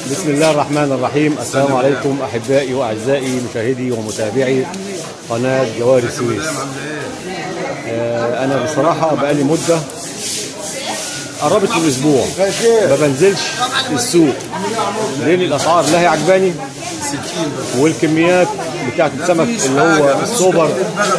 بسم الله الرحمن الرحيم السلام عليكم احبائي واعزائي مشاهدي ومتابعي قناه جوار السويس آه، انا بصراحه بقالي مده قربت الاسبوع ما بنزلش السوق لان الاسعار لا هي عجباني والكميات بتاعت السمك اللي هو السوبر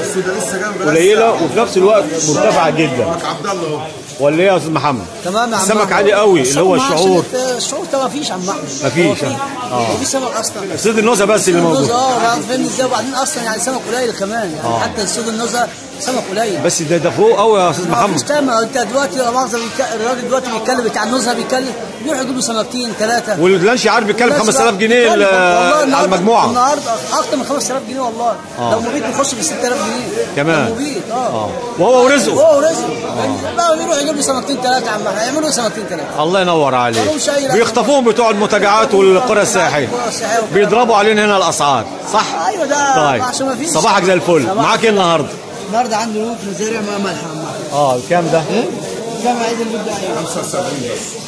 قليله وفي نفس الوقت مرتفعه جدا عبد الله اهو ولا ايه يا استاذ محمد؟ تمام يا عم السمك أحمد. عالي قوي اللي هو السمك الشعور عشان الشعور ده ما فيش يا عم احمد مفيش، هو في- آه. هو في سمك اصلا صيد النوزه بس اللي موجود اه بعد فاهمني ازاي وبعدين اصلا يعني سمك قليل كمان يعني آه. حتى السود النوزه سمك قليل بس ده ده فوق قوي يا استاذ ما فيش محمد تمام انت دلوقتي لا مؤاخذه بيك- الراجل دلوقتي بيتكلم بتاع النوزه بيتكلم بيروح يجيب له سمكتين ثلاثه واللانش عارف بيتكلم 5000 جنيه ال- على المجموعه النهارده اكتر من 5000 جنيه والله آه. لو مبيت بيخش في 6000 جنيه كمان. لو مبيت اه اه وهو ورزقه هو ورزقه لا بيروح يجيب له سمكتين ثلاثه يا عم أحمد. هيعملوا سمكتين ثلاثه الله ينور عليك ملوش أي لازمة. بيخطفوهم بتوع المنتجعات والقرى السياحيه القرى السياحية وكده. بيضربوا علينا هنا الاسعار صح ايوه ده طيب عشان ما فيش صباحك زي الفل صباح معاك ايه النهارده النهارده عندي لوك مزارع مع ملح يا عم أحمد. اه كام ده كم عيد المده ايه 75 بس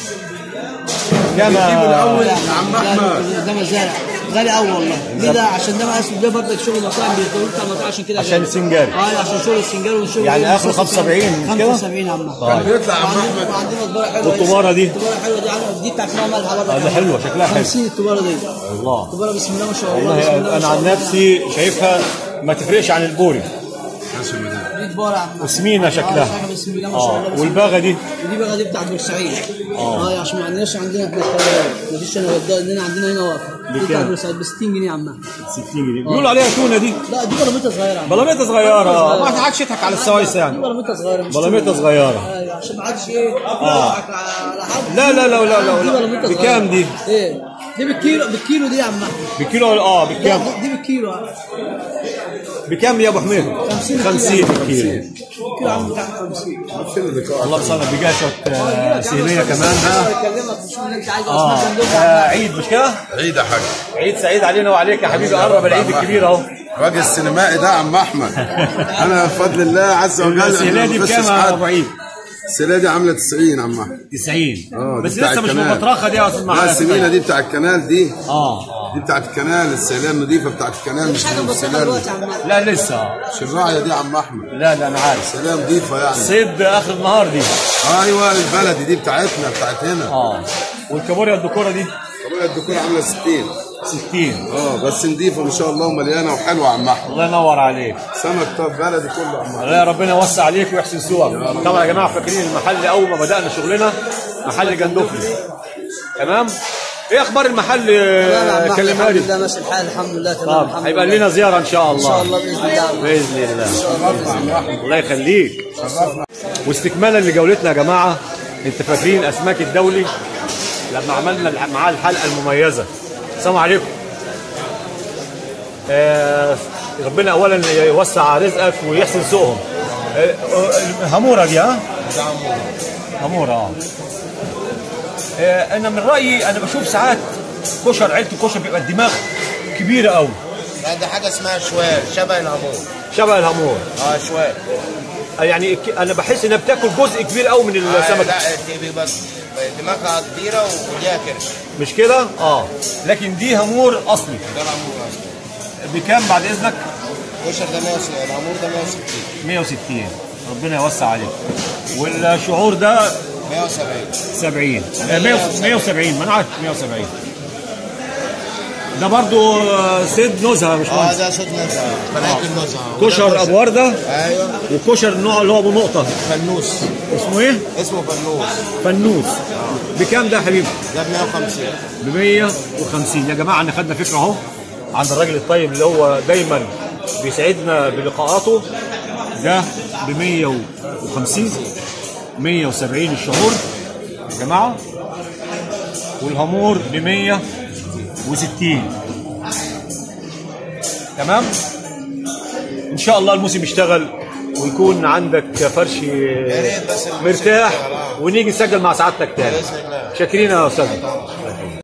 كام الاول لا، يا عم لا، احمد ده مزارع غالي قوي والله ليه ده عشان ده مقاس ده برضك شغل مطاعم بيقولوا بتاع المطاعم عشان كده عشان غالي. السنجاري. اه عشان شغل السنجاري والشغل يعني ده آخره مخصص 75 مش كده؟ 75 يا عم أحمد. طيب. بيطلع يا عم وعندنا- احمد وعندنا تجاره حلوه والتجارة دي؟ التجاره حلوه دي عندنا- دي بتاعت نوع ملح برضك آه، ده حلوة، شكلها حلو. 50 التجاره دي الله التجاره بسم الله ما شاء الله بسم الله والله ما انا شاء عن الله. نفسي شايفها ما تفرقش عن البوري ماشي المدام دي تجاره يا عم أحمد. وسمينه آه، شكلها شكلها بسم الله ما شاء الله اه بسم الله. والباغه دي ودي بقى دي بتاعت بورسعيد اه عشان ما عندناش عندنا احنا القاهره مفيش انا وداها عندنا عندنا هنا واقفه دي بكام؟ بتاعت بورسعيد ب 60 جنيه يا عم أحمد. 60 جنيه بيقولوا عليها تونه دي لا دي بلاميطه صغيره يا عم بلاميطه صغيره ما حدش يضحك على السوايس دي يعني بلاميطه صغيره مش بلاميطه تونه. صغيره ايوه عشان ما حدش ايه يضحك على حد لا لا لا لا لا, دي لا. بلاميطه صغيره بكام دي؟ ايه دي بالكيلو بالكيلو دي يا عم أحمد. بكيلو اه لا بكام؟ دي- دي بالكيلو بكام يا ابو حميد؟ 50 50 كيلو. كيلو كيلو يا عم بتاع 50 الله بصنا بقاشة آه، سهلية كمان ها اكلمك وشوف اللي انت عايزه اه اسمها صندوق آه، عيد مش كده؟ عيد يا حاج عيد سعيد علينا وعليك يا حبيبي قرب العيد الكبير اهو الراجل السينمائي ده يا عم احمد انا بفضل الله عز وجل السهلية دي ما بخشش بكام يا حد. ابو عيد؟ السينمائي دي عامله 90 يا عم احمد 90 اه، دي بس بتاع لسه مش الكنال. مبطرخه دي يا استاذ لا محمد السمينه دي بتاع الكنال دي اه دي بتاعت الكنال السيليه النظيفه بتاعت الكنال مش مش حاجه بسيطه السيليه دلوقتي يا عم أحمد. لا لسه مش الراعيه دي يا عم احمد لا لا انا عارف سيليه نظيفه يعني صيد اخر النهار دي ايوه البلدي دي بتاعتنا بتاعت هنا اه والكابوريا الدكوره دي طبيعه الدكور عامله 60 60 اه بس نظيفه ما شاء الله ومليانه وحلوه يا عم احمد الله ينور عليك سمك طب بلدي كله يا عم أحمد. الله يا ربنا يوسع عليك ويحسن سوق طبعا يا جماعه فاكرين المحل اول ما بدانا شغلنا محل جندفلي تمام ايه اخبار المحل تمام يا عم أحمد. كلمها الحمد لي لله ماشي الحال الحمد لله تمام طب الحمد هيبقى لله. لنا زياره ان شاء الله ان شاء الله باذن الله يا عم. باذن الله الله يخليك واستكمالا لجولتنا يا جماعه انت فاكرين اسماك الدولي لما عملنا الح- معاه الحلقه المميزه السلام عليكم آه ربنا اولا يوسع رزقك ويحسن سوقهم آه آه، هموره دي ها هموره اه آه، انا من رايي انا بشوف ساعات كشر عيله الكشر بيبقى الدماغ كبيره قوي لا دي حاجة اسمها شوال شبه الهامور شبه الهامور اه شوال يعني ك- انا بحس انها بتاكل جزء كبير قوي من آه السمك لا دي بيبقى دماغها كبيرة وليها كرش مش كده اه لكن دي هامور اصلي ده الهامور اصلا بكام بعد اذنك الكشر ده 160 الهامور ده 160 160 ربنا يوسع عليك والشعور ده 170 70 آه، 170 ما انا عارف 170 ده برضو آه، صيد نزهه مش اه مهندس ده صوت نزهة ملاك النزهة كشر ابو ورده ايوه وكشر النوع اللي هو ابو نقطه فنوس اسمه ايه؟ اسمه فنوس فنوس بكام ده يا حبيبي؟ ده ب 150 ب 150 يا جماعه احنا خدنا فكره اهو عن الراجل الطيب اللي هو دايما بيسعدنا بلقاءاته ده ب 150 170 الشهور يا جماعه والهامور ب 160 تمام ان شاء الله الموسم يشتغل ويكون عندك فرش ريت بس الموسم مرتاح يشتغل، آه. ونيجي نسجل مع سعادتك تاني بإذن الله. شاكرين يا استاذ